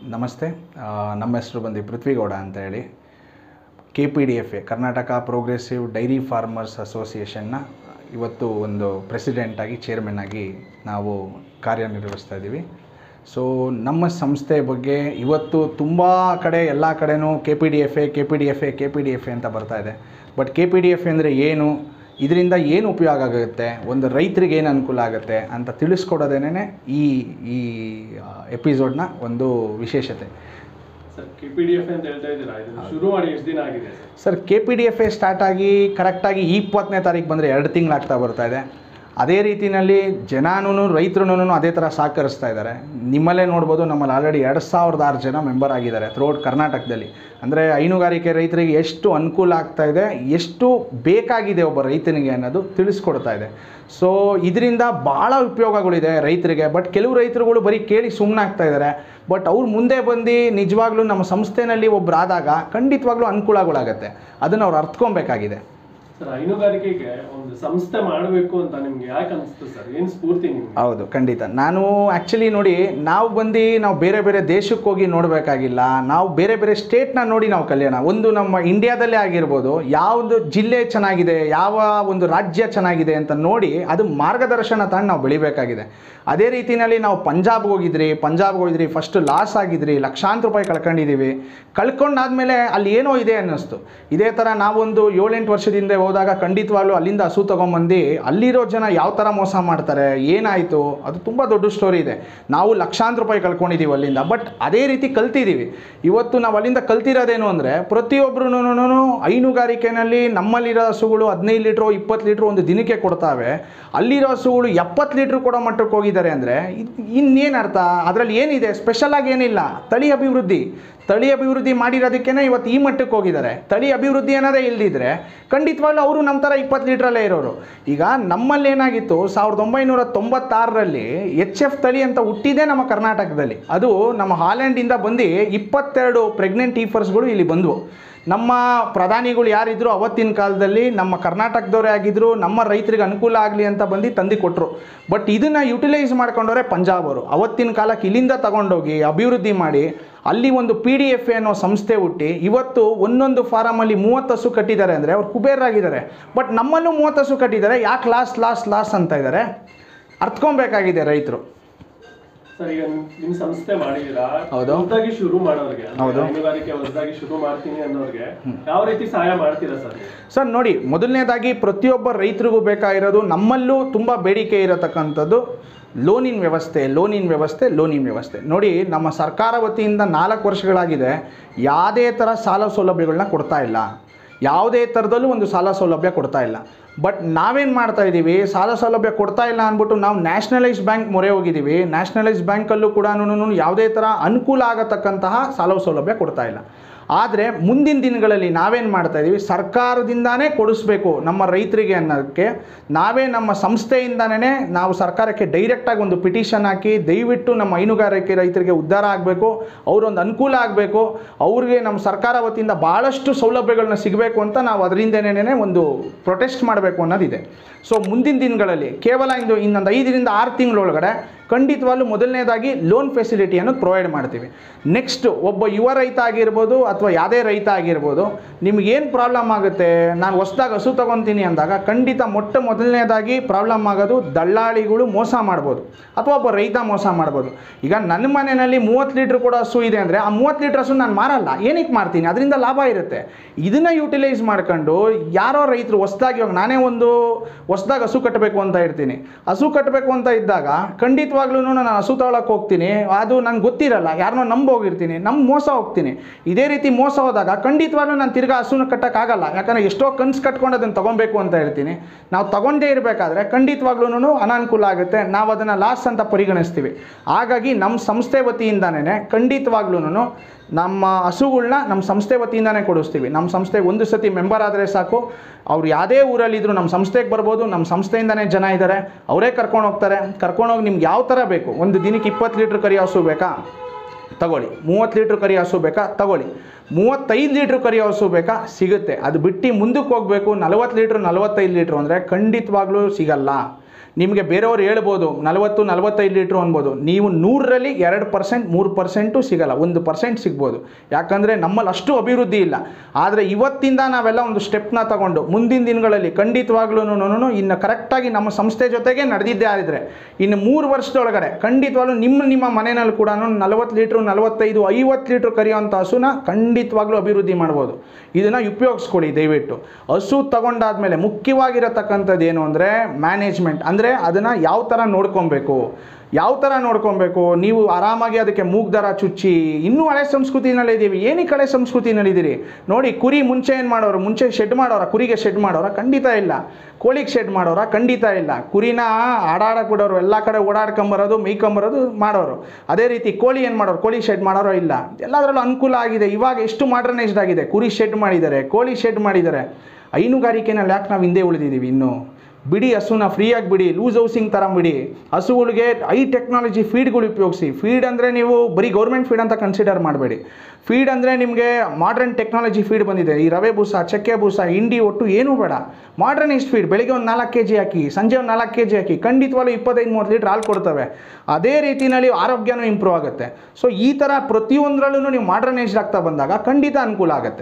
ನಮಸ್ತೆ ಆ, ನಮ್ಮ ಹೆಸರು ಬಂದು ಪೃಥ್ವಿಗೌಡ ಅಂತ ಹೇಳಿ K P D F A Karnataka progressive dairy farmers ಅಸೋಸಿಯೇಷನ್ನ ಇವತ್ತು ಒಂದು ಪ್ರೆಸಿಡೆಂಟಾಗಿ ಚೇರ್ಮನ್ ಆಗಿ ನಾವು ಕಾರ್ಯನಿರ್ವಹಿಸ್ತಾ ಇದ್ದೀವಿ ಸೊ ನಮ್ಮ ಸಂಸ್ಥೆ ಬಗ್ಗೆ ಇವತ್ತು ತುಂಬ ಕಡೆ ಎಲ್ಲ ಕಡೆನೂ K P D F A K P D F A K P D F A ಅಂತ ಬರ್ತಾ ಇದೆ but K P D F A ಅಂದರೆ ಏನು ಇದರಿಂದ ಏನು ಉಪಯೋಗ ಆಗುತ್ತೆ ಒಂದು ರೈತರಿಗೆ ಏನು ಅನುಕೂಲ ಆಗುತ್ತೆ ಅಂತ ತಿಳಿಸ್ಕೊಡೋದೇನೆ ಈ ಈ ಎಪಿಸೋಡ್ನ ಒಂದು ವಿಶೇಷತೆ sir K P D F ಅಂತ ಹೇಳ್ತಾ ಇದ್ದೀರಾ ಇದನ್ನು ಶುರು ಮಾಡಿ ಎಷ್ಟು ದಿನ ಆಗಿದೆ sir sir K P D F A start ಆಗಿ ಕರೆಕ್ಟಾಗಿ ಇಪ್ಪತ್ತನೇ ತಾರೀಕು ಬಂದರೆ ಎರಡು ತಿಂಗಳಾಗ್ತಾ ಬರ್ತಾ ಇದೆ ಅದೇ ರೀತಿಯಲ್ಲಿ ಜನಾನು ರೈತರು ಅದೇ ಥರ ಸಹಕರಿಸ್ತಾ ಇದ್ದಾರೆ ನಿಮ್ಮಲ್ಲೇ ನೋಡ್ಬೋದು ನಮ್ಮಲ್ಲಿ ಆಲ್ರೆಡಿ ಎರಡು ಸಾವಿರದ ಆರು ಜನ ಮೆಂಬರ್ ಆಗಿದ್ದಾರೆ ಥ್ರೂಔಟ್ ಕರ್ನಾಟಕದಲ್ಲಿ ಅಂದರೆ ಹೈನುಗಾರಿಕೆ ರೈತರಿಗೆ ಎಷ್ಟು ಅನುಕೂಲ ಆಗ್ತಾ ಇದೆ ಎಷ್ಟು ಬೇಕಾಗಿದೆ ಒಬ್ಬ ರೈತನಿಗೆ ಅನ್ನೋದು ತಿಳಿಸ್ಕೊಡ್ತಾ ಇದೆ ಸೊ ಇದರಿಂದ ಭಾಳ ಉಪಯೋಗಗಳಿದೆ ರೈತರಿಗೆ ಬಟ್ ಕೆಲವು ರೈತರುಗಳು ಬರೀ ಕೇಳಿ ಸುಮ್ಮನಾಗ್ತಾ ಇದ್ದಾರೆ ಬಟ್ ಅವ್ರು ಮುಂದೆ ಬಂದು ನಿಜವಾಗ್ಲೂ ನಮ್ಮ ಸಂಸ್ಥೆನಲ್ಲಿ ಒಬ್ಬರಾದಾಗ ಖಂಡಿತವಾಗ್ಲೂ ಅನುಕೂಲಗಳಾಗತ್ತೆ ಅದನ್ನು ಅವ್ರು ಅರ್ಥಕೊಬೇಕಾಗಿದೆ ಸರ್ ಹೈನುಗಾರಿಕೆಗೆ ಒಂದು ಸಂಸ್ಥೆ ಮಾಡಬೇಕು ಅಂತ ನಿಮ್ಗೆ ಯಾಕೆ ಅನಿಸ್ತು ಸರ್ ಏನು ಸ್ಫೂರ್ತಿ ನಿಮ್ಗೆ ಹೌದು ಖಂಡಿತ ನಾನು ಆ್ಯಕ್ಚುಲಿ ನೋಡಿ ನಾವು ಬಂದು ನಾವು ಬೇರೆ ಬೇರೆ ದೇಶಕ್ಕೆ ಹೋಗಿ ನೋಡಬೇಕಾಗಿಲ್ಲ ನಾವು ಬೇರೆ ಬೇರೆ ಸ್ಟೇಟ್ನ ನೋಡಿ ನಾವು ಕಲಿಯೋಣ ಒಂದು ನಮ್ಮ ಇಂಡಿಯಾದಲ್ಲೇ ಆಗಿರ್ಬೋದು ಯಾವುದು ಜಿಲ್ಲೆ ಚೆನ್ನಾಗಿದೆ ಯಾವ ಒಂದು ರಾಜ್ಯ ಚೆನ್ನಾಗಿದೆ ಅಂತ ನೋಡಿ ಅದು ಮಾರ್ಗದರ್ಶನ ತಗೊಂಡು ನಾವು ಬೆಳಿಬೇಕಾಗಿದೆ ಅದೇ ರೀತಿಯಲ್ಲಿ ನಾವು ಪಂಜಾಬ್ಗೆ ಹೋಗಿದ್ರಿ ಪಂಜಾಬ್ಗೆ ಹೋಗಿದ್ರಿ ಫಸ್ಟ್ ಲಾಸ್ ಆಗಿದ್ರಿ ಲಕ್ಷಾಂತರ ರೂಪಾಯಿ ಕಳ್ಕೊಂಡಿದ್ದೀವಿ ಕಳ್ಕೊಂಡಾದ್ಮೇಲೆ ಅಲ್ಲಿ ಏನೋ ಇದೆ ಅನ್ನಿಸ್ತು ಇದೇ ಥರ ನಾವೊಂದು ಏಳೆಂಟು ವರ್ಷದಿಂದ ಹೋದಾಗ ಖಂಡಿತವಾಗ್ಲೂ ಅಲ್ಲಿಂದ ಹಸು ತೊಗೊಂಬಂದು ಅಲ್ಲಿರೋ ಜನ ಯಾವ ಥರ ಮೋಸ ಮಾಡ್ತಾರೆ ಏನಾಯಿತು ಅದು ತುಂಬ ದೊಡ್ಡ ಸ್ಟೋರಿ ಇದೆ ನಾವು ಲಕ್ಷಾಂತರ ರೂಪಾಯಿ ಕಳ್ಕೊಂಡಿದ್ದೀವಿ ಅಲ್ಲಿಂದ ಬಟ್ ಅದೇ ರೀತಿ ಕಲ್ತಿದ್ದೀವಿ ಇವತ್ತು ನಾವು ಅಲ್ಲಿಂದ ಕಲ್ತಿರೋದೇನು ಅಂದರೆ ಪ್ರತಿಯೊಬ್ಬರೂ ಹೈನುಗಾರಿಕೆನಲ್ಲಿ ನಮ್ಮಲ್ಲಿರೋ ಹಸುಗಳು ಹದಿನೈದು ಲೀಟ್ರು ಇಪ್ಪತ್ತು ಲೀಟ್ರು ಒಂದು ದಿನಕ್ಕೆ ಕೊಡ್ತಾವೆ ಅಲ್ಲಿರೋ ಹಸುಗಳು ಎಪ್ಪತ್ತು ಲೀಟ್ರ್ ಕೊಡೋ ಮಟ್ಟಕ್ಕೆ ಹೋಗಿದ್ದಾರೆ ಅಂದರೆ ಇನ್ನೇನು ಅರ್ಥ ಅದರಲ್ಲಿ ಏನಿದೆ ಸ್ಪೆಷಲ್ ಆಗಿ ಏನಿಲ್ಲ ತಳಿ ಅಭಿವೃದ್ಧಿ ತಳಿ ಅಭಿವೃದ್ಧಿ ಮಾಡಿರೋದಕ್ಕೇ ಇವತ್ತು ಈ ಮಟ್ಟಕ್ಕೆ ಹೋಗಿದ್ದಾರೆ ತಳಿ ಅಭಿವೃದ್ಧಿ ಅನ್ನೋದೇ ಇಲ್ದಿದ್ರೆ ಖಂಡಿತವಾಗ್ಲೂ ಅವರು ನಮ್ಮ ಥರ ಇಪ್ಪತ್ತು ಲೀಟ್ರಲ್ಲೇ ಇರೋರು ಈಗ ನಮ್ಮಲ್ಲಿ ಏನಾಗಿತ್ತು ಸಾವಿರದ ಒಂಬೈನೂರ ತೊಂಬತ್ತಾರರಲ್ಲಿ ಎಚ್ ಎಫ್ ತಳಿ ಅಂತ ಹುಟ್ಟಿದೆ ನಮ್ಮ ಕರ್ನಾಟಕದಲ್ಲಿ ಅದು ನಮ್ಮ ಹಾಲೆಂಡಿಂದ ಬಂದು ಇಪ್ಪತ್ತೆರಡು ಪ್ರೆಗ್ನೆಂಟ್ ಈಫರ್ಸ್ಗಳು ಇಲ್ಲಿ ಬಂದವು ನಮ್ಮ ಪ್ರಧಾನಿಗಳು ಯಾರಿದ್ರು ಅವತ್ತಿನ ಕಾಲದಲ್ಲಿ ನಮ್ಮ ಕರ್ನಾಟಕದವರೇ ಆಗಿದ್ರು ನಮ್ಮ ರೈತರಿಗೆ ಅನುಕೂಲ ಆಗಲಿ ಅಂತ ಬಂದು ತಂದು ಕೊಟ್ಟರು ಬಟ್ ಇದನ್ನು ಯುಟಿಲೈಸ್ ಮಾಡ್ಕೊಂಡವ್ರೆ ಪಂಜಾಬ್ ಅವರು ಅವತ್ತಿನ ಕಾಲಕ್ಕೆ ಇಲ್ಲಿಂದ ತಗೊಂಡೋಗಿ ಅಭಿವೃದ್ಧಿ ಮಾಡಿ ಅಲ್ಲಿ ಒಂದು ಪಿ ಡಿ ಎಫ್ ಎ ಅನ್ನೋ ಸಂಸ್ಥೆ ಹುಟ್ಟಿ ಇವತ್ತು ಒಂದೊಂದು ಫಾರಮಲ್ಲಿ ಮೂವತ್ತು ಹಸು ಕಟ್ಟಿದ್ದಾರೆ ಅಂದರೆ ಅವ್ರು ಕುಬೇರಾಗಿದ್ದಾರೆ ಬಟ್ ನಮ್ಮಲ್ಲೂ ಮೂವತ್ತು ಹಸು ಕಟ್ಟಿದ್ದಾರೆ ಯಾಕೆ ಲಾಸ್ ಲಾಸ್ ಲಾಸ್ ಅಂತ ಇದ್ದಾರೆ ಅರ್ಥಕೊಬೇಕಾಗಿದೆ ರೈತರು ಸರ್ ಈಗ ನಿಮ್- ನಿಮ್ ಸಂಸ್ಥೆ ಮಾಡಿದೀರಾ ಹೌದು. ಹೊಸದಾಗಿ ಶುರು ಮಾಡೋರಿಗೆ ಅಂದ್ರೆ ಹೌದು. ಹೈನುಗಾರಿಕೆ ಹೊಸದಾಗಿ ಶುರು ಮಾಡ್ತೀನಿ ಅನ್ನೋರಿಗೆ ಯಾವ ರೀತಿ ಸಹಾಯ ಮಾಡ್ತೀರಾ ಸರ್ ನೀವು? ಸರ್ ನೋಡಿ ಮೊದಲನೇದಾಗಿ ಪ್ರತಿಯೊಬ್ಬ ರೈತರಿಗೂ ಬೇಕಾಗಿರೋದು ನಮ್ಮಲ್ಲೂ ತುಂಬ ಬೇಡಿಕೆ ಇರತಕ್ಕಂಥದ್ದು ಲೋನಿನ ವ್ಯವಸ್ಥೆ ಲೋನಿನ ವ್ಯವಸ್ಥೆ ಲೋನಿನ ವ್ಯವಸ್ಥೆ ನೋಡಿ ನಮ್ಮ ಸರ್ಕಾರ ವತಿಯಿಂದ ನಾಲ್ಕು ವರ್ಷಗಳಾಗಿದೆ ಯಾವುದೇ ಥರ ಸಾಲ ಸೌಲಭ್ಯಗಳನ್ನ ಕೊಡ್ತಾ ಇಲ್ಲ ಯಾವುದೇ ಥರದಲ್ಲೂ ಒಂದು ಸಾಲ ಸೌಲಭ್ಯ ಕೊಡ್ತಾ ಇಲ್ಲ ಬಟ್ ನಾವೇನು ಮಾಡ್ತಾ ಇದ್ದೀವಿ ಸಾಲ ಸೌಲಭ್ಯ ಕೊಡ್ತಾ ಇಲ್ಲ ಅಂದ್ಬಿಟ್ಟು ನಾವು ನ್ಯಾಷನಲೈಸ್ ಬ್ಯಾಂಕ್ ಮೊರೆ ಹೋಗಿದ್ದೀವಿ ನ್ಯಾಷನಲೈಸ್ ಬ್ಯಾಂಕಲ್ಲೂ ಕೂಡ ಯಾವುದೇ ಥರ ಅನುಕೂಲ ಆಗತಕ್ಕಂತಹ ಸಾಲ ಸೌಲಭ್ಯ ಕೊಡ್ತಾ ಇಲ್ಲ ಆದರೆ ಮುಂದಿನ ದಿನಗಳಲ್ಲಿ ನಾವೇನು ಮಾಡ್ತಾ ಇದ್ದೀವಿ ಸರ್ಕಾರದಿಂದಾನೇ ಕೊಡಿಸ್ಬೇಕು ನಮ್ಮ ರೈತರಿಗೆ ಅನ್ನೋದಕ್ಕೆ ನಾವೇ ನಮ್ಮ ಸಂಸ್ಥೆಯಿಂದನೇ ನಾವು ಸರ್ಕಾರಕ್ಕೆ ಡೈರೆಕ್ಟಾಗಿ ಒಂದು ಪಿಟಿಷನ್ ಹಾಕಿ ದಯವಿಟ್ಟು ನಮ್ಮ ಹೈನುಗಾರಿಕೆ ರೈತರಿಗೆ ಉದ್ಧಾರ ಆಗಬೇಕು ಅವರೊಂದು ಅನುಕೂಲ ಆಗಬೇಕು ಅವ್ರಿಗೆ ನಮ್ಮ ಸರ್ಕಾರ ವತಿಯಿಂದ ಭಾಳಷ್ಟು ಸೌಲಭ್ಯಗಳನ್ನ ಸಿಗಬೇಕು ಅಂತ ನಾವು ಅದರಿಂದನೇ ಒಂದು ಪ್ರೊಟೆಸ್ಟ್ ಮಾಡಬೇಕು ಅನ್ನೋದಿದೆ ಸೊ ಮುಂದಿನ ದಿನಗಳಲ್ಲಿ ಕೇವಲ ಇಂದು ಇನ್ನೊಂದು ಐದರಿಂದ ಆರು ತಿಂಗಳೊಳಗಡೆ ಖಂಡಿತವಾಗ್ಲೂ ಮೊದಲನೇದಾಗಿ ಲೋನ್ ಫೆಸಿಲಿಟಿಯನ್ನು ಪ್ರೊವೈಡ್ ಮಾಡ್ತೀವಿ ನೆಕ್ಸ್ಟ್ ಒಬ್ಬ ಯುವ ರೈತ ಆಗಿರ್ಬೋದು ಅಥವಾ ಯಾವುದೇ ರೈತ ಆಗಿರ್ಬೋದು ನಿಮ್ಗೇನು ಪ್ರಾಬ್ಲಮ್ ಆಗುತ್ತೆ ನಾನು ಹೊಸ್ದಾಗಿ ಹಸು ತೊಗೊತೀನಿ ಅಂದಾಗ ಖಂಡಿತ ಮೊಟ್ಟ ಮೊದಲನೇದಾಗಿ ಪ್ರಾಬ್ಲಮ್ ಆಗೋದು ದಳ್ಳಾಳಿಗಳು ಮೋಸ ಮಾಡ್ಬೋದು ಅಥವಾ ಒಬ್ಬ ರೈತ ಮೋಸ ಮಾಡ್ಬೋದು ಈಗ ನನ್ನ ಮನೆಯಲ್ಲಿ ಮೂವತ್ತು ಲೀಟ್ರ್ ಕೂಡ ಹಸು ಇದೆ ಅಂದರೆ ಆ ಮೂವತ್ತು ಲೀಟ್ರ್ ಹಸು ನಾನು ಮಾರಲ್ಲ ಏನಕ್ಕೆ ಮಾಡ್ತೀನಿ ಅದರಿಂದ ಲಾಭ ಇರುತ್ತೆ ಇದನ್ನು ಯುಟಿಲೈಸ್ ಮಾಡ್ಕೊಂಡು ಯಾರೋ ರೈತರು ಹೊಸ್ದಾಗಿ ಇವಾಗ ನಾನೇ ಒಂದು ಹೊಸ್ದಾಗಿ ಹಸು ಕಟ್ಟಬೇಕು ಅಂತ ಇರ್ತೀನಿ ಹಸು ಕಟ್ಟಬೇಕು ಅಂತ ಇದ್ದಾಗ ಖಂಡಿತವಾಗ್ಲೂ ನಾನು ಹಸು ತಗೊಳಕ್ಕೆ ಹೋಗ್ತೀನಿ ಅದು ನಂಗೆ ಗೊತ್ತಿರಲ್ಲ ಯಾರನ್ನೋ ನಂಬ ಹೋಗಿರ್ತೀನಿ ನಮ್ಮ ಮೋಸ ಹೋಗ್ತೀನಿ ಇದೇ ರೀತಿ ಮೋಸ ಹೋದಾಗ ಖಂಡಿತವಾಗ್ಲೂ ನಾನು ತಿರ್ಗಾ ಹಸುನ ಕಟ್ಟೋಕ್ಕಾಗಲ್ಲ ಯಾಕಂದರೆ ಎಷ್ಟೋ ಕನ್ಸು ಕಟ್ಕೊಂಡು ಅದನ್ನು ತೊಗೊಬೇಕು ಅಂತ ಹೇಳ್ತೀನಿ ನಾವು ತಗೊಂಡೇ ಇರಬೇಕಾದ್ರೆ ಖಂಡಿತವಾಗ್ಲೂ ಅನಾನುಕೂಲ ಆಗುತ್ತೆ ನಾವು ಅದನ್ನು ಲಾಸ್ ಅಂತ ಪರಿಗಣಿಸ್ತೀವಿ ಹಾಗಾಗಿ ನಮ್ಮ ಸಂಸ್ಥೆ ವತಿಯಿಂದನೇ ಖಂಡಿತವಾಗ್ಲೂ ನಮ್ಮ ಹಸುಗಳ್ನ ನಮ್ಮ ಸಂಸ್ಥೆ ವತಿಯಿಂದನೇ ಕೊಡಿಸ್ತೀವಿ ನಮ್ಮ ಸಂಸ್ಥೆ ಒಂದು ಸತಿ ಮೆಂಬರ್ ಆದರೆ ಸಾಕು ಅವ್ರು ಯಾವುದೇ ಊರಲ್ಲಿದ್ದರೂ ನಮ್ಮ ಸಂಸ್ಥೆಗೆ ಬರ್ಬೋದು ನಮ್ಮ ಸಂಸ್ಥೆಯಿಂದನೇ ಜನ ಇದ್ದಾರೆ ಅವರೇ ಕರ್ಕೊಂಡು ಹೋಗ್ತಾರೆ ಕರ್ಕೊಂಡೋಗಿ ನಿಮ್ಗೆ ಯಾವ ಥರ ಬೇಕು ಒಂದು ದಿನಕ್ಕೆ ಇಪ್ಪತ್ತು ಲೀಟ್ರ್ ಕರಿ ಹಸು ಬೇಕಾ ತಗೊಳ್ಳಿ ಮೂವತ್ತು ಲೀಟ್ರ್ ಕರಿ ಹಸು ಬೇಕಾ ತಗೊಳ್ಳಿ ಮೂವತ್ತೈದು ಲೀಟ್ರ್ ಕರಿ ಹಸು ಬೇಕಾ ಸಿಗುತ್ತೆ ಅದು ಬಿಟ್ಟು ಮುಂದಕ್ಕೆ ಹೋಗಬೇಕು ನಲವತ್ತು ಲೀಟ್ರ್ ನಲವತ್ತೈದು ಲೀಟ್ರ್ ಅಂದರೆ ಖಂಡಿತವಾಗ್ಲೂ ಸಿಗಲ್ಲ ನಿಮಗೆ ಬೇರೆಯವ್ರು ಹೇಳ್ಬೋದು ನಲವತ್ತು ನಲವತ್ತೈದು ಲೀಟ್ರು ಅನ್ಬೋದು ನೀವು ನೂರರಲ್ಲಿ ಎರಡು ಪರ್ಸೆಂಟ್ ಮೂರು ಪರ್ಸೆಂಟು ಸಿಗಲ್ಲ ಒಂದು ಪರ್ಸೆಂಟ್ ಸಿಗ್ಬೋದು ಯಾಕಂದರೆ ನಮ್ಮಲ್ಲಿ ಅಷ್ಟು ಅಭಿವೃದ್ಧಿ ಇಲ್ಲ ಆದರೆ ಇವತ್ತಿಂದ ನಾವೆಲ್ಲ ಒಂದು ಸ್ಟೆಪ್ನ ತಗೊಂಡು ಮುಂದಿನ ದಿನಗಳಲ್ಲಿ ಖಂಡಿತವಾಗ್ಲೂ ಇನ್ನು ಕರೆಕ್ಟಾಗಿ ನಮ್ಮ ಸಂಸ್ಥೆ ಜೊತೆಗೆ ನಡೆದಿದ್ದೇ ಆಗಿದ್ರೆ ಇನ್ನು ಮೂರು ವರ್ಷದೊಳಗಡೆ ಖಂಡಿತವಾಗ್ಲೂ ನಿಮ್ಮ ನಿಮ್ಮ ಮನೆಯಲ್ಲಿ ಕೂಡ ನಲವತ್ತು ಲೀಟ್ರು ನಲವತ್ತೈದು ಐವತ್ತು ಲೀಟ್ರ್ ಕರಿಯೋಂಥ ಹಸುನ ಖಂಡಿತವಾಗ್ಲೂ ಅಭಿವೃದ್ಧಿ ಮಾಡ್ಬೋದು ಇದನ್ನು ಉಪಯೋಗಿಸ್ಕೊಳ್ಳಿ ದಯವಿಟ್ಟು ಹಸು ತಗೊಂಡಾದ್ಮೇಲೆ ಮುಖ್ಯವಾಗಿರತಕ್ಕಂಥದ್ದು ಏನು ಅಂದರೆ ಮ್ಯಾನೇಜ್ಮೆಂಟ್ ಅಂದರೆ ಅದನ್ನು ಯಾವ ಥರ ನೋಡ್ಕೊಬೇಕು ಯಾವ ಥರ ನೋಡ್ಕೊಬೇಕು ನೀವು ಆರಾಮಾಗಿ ಅದಕ್ಕೆ ಮೂಗ್ ದರ ಚುಚ್ಚಿ ಇನ್ನೂ ಹಳೆ ಸಂಸ್ಕೃತಿನಲ್ಲಿ ಇದ್ದೀವಿ ಏನಕ್ಕೆ ಹಳೆ ಸಂಸ್ಕೃತಿನಲ್ಲಿ ಇದ್ದೀರಿ ನೋಡಿ ಕುರಿ ಮುಂಚೆ ಏನು ಮಾಡೋರು ಮುಂಚೆ ಶೆಡ್ ಮಾಡೋರ ಕುರಿಗೆ ಶೆಡ್ ಮಾಡೋರ ಖಂಡಿತ ಇಲ್ಲ ಕೋಳಿಗೆ ಶೆಡ್ ಮಾಡೋರ ಖಂಡಿತ ಇಲ್ಲ ಕುರಿನ ಆಡಾಡಕ್ಕೆ ಬಿಡೋರು ಎಲ್ಲ ಕಡೆ ಓಡಾಡ್ಕೊಂಬರೋದು ಮೇಯ್ಕೊಂಬರೋದು ಮಾಡೋರು ಅದೇ ರೀತಿ ಕೋಳಿ ಏನು ಮಾಡೋರು ಕೋಳಿ ಶೆಡ್ ಮಾಡೋರೋ ಇಲ್ಲ ಎಲ್ಲದರಲ್ಲೂ ಅನುಕೂಲ ಆಗಿದೆ ಇವಾಗ ಎಷ್ಟು ಮಾಡರ್ನೈಸ್ಡ್ ಆಗಿದೆ ಕುರಿ ಶೆಡ್ ಮಾಡಿದ್ದಾರೆ ಕೋಳಿ ಶೆಡ್ ಮಾಡಿದ್ದಾರೆ ಹೈನುಗಾರಿಕೆನಲ್ಲಿ ಯಾಕೆ ನಾವು ಹಿಂದೆ ಉಳಿದಿದ್ದೀವಿ ಇನ್ನೂ ಬಿಡಿ ಹಸುನ ಫ್ರೀಯಾಗಿ ಬಿಡಿ ಲೂಸ್ ಹೌಸಿಂಗ್ ಥರ ಬಿಡಿ ಹಸುಗಳಿಗೆ ಐ ಟೆಕ್ನಾಲಜಿ ಫೀಡ್ಗಳು ಉಪಯೋಗಿಸಿ ಫೀಡ್ ಅಂದರೆ ನೀವು ಬರೀ ಗೌರ್ಮೆಂಟ್ ಫೀಡ್ ಅಂತ ಕನ್ಸಿಡರ್ ಮಾಡಬೇಡಿ ಫೀಡ್ ಅಂದರೆ ನಿಮಗೆ ಮಾಡ್ರನ್ ಟೆಕ್ನಾಲಜಿ ಫೀಡ್ ಬಂದಿದೆ ಈ ರವೆ ಬೂಸ ಚಕ್ಕೆ ಬೂಸ ಹಿಂಡಿ ಒಟ್ಟು ಏನೂ ಬೇಡ ಮಾಡ್ರನೈಸ್ಡ್ ಫೀಡ್ ಬೆಳಿಗ್ಗೆ ಒಂದು ನಾಲ್ಕು ಕೆ ಜಿ ಹಾಕಿ ಸಂಜೆ ಒಂದು ನಾಲ್ಕು ಕೆ ಜಿ ಹಾಕಿ ಖಂಡಿತವಾಗ್ಲೂ ಇಪ್ಪತ್ತೈದು ಮೂವತ್ತು ಲೀಟ್ರ್ ಹಾಲು ಕೊಡ್ತವೆ ಅದೇ ರೀತಿಯಲ್ಲಿ ಆರೋಗ್ಯನೂ ಇಂಪ್ರೂವ್ ಆಗುತ್ತೆ ಸೊ ಈ ಥರ ಪ್ರತಿಯೊಂದರಲ್ಲೂ ನೀವು ಮಾಡ್ರನೈಸ್ಡ್ ಆಗ್ತಾ ಬಂದಾಗ ಖಂಡಿತ ಅನುಕೂಲ ಆಗುತ್ತೆ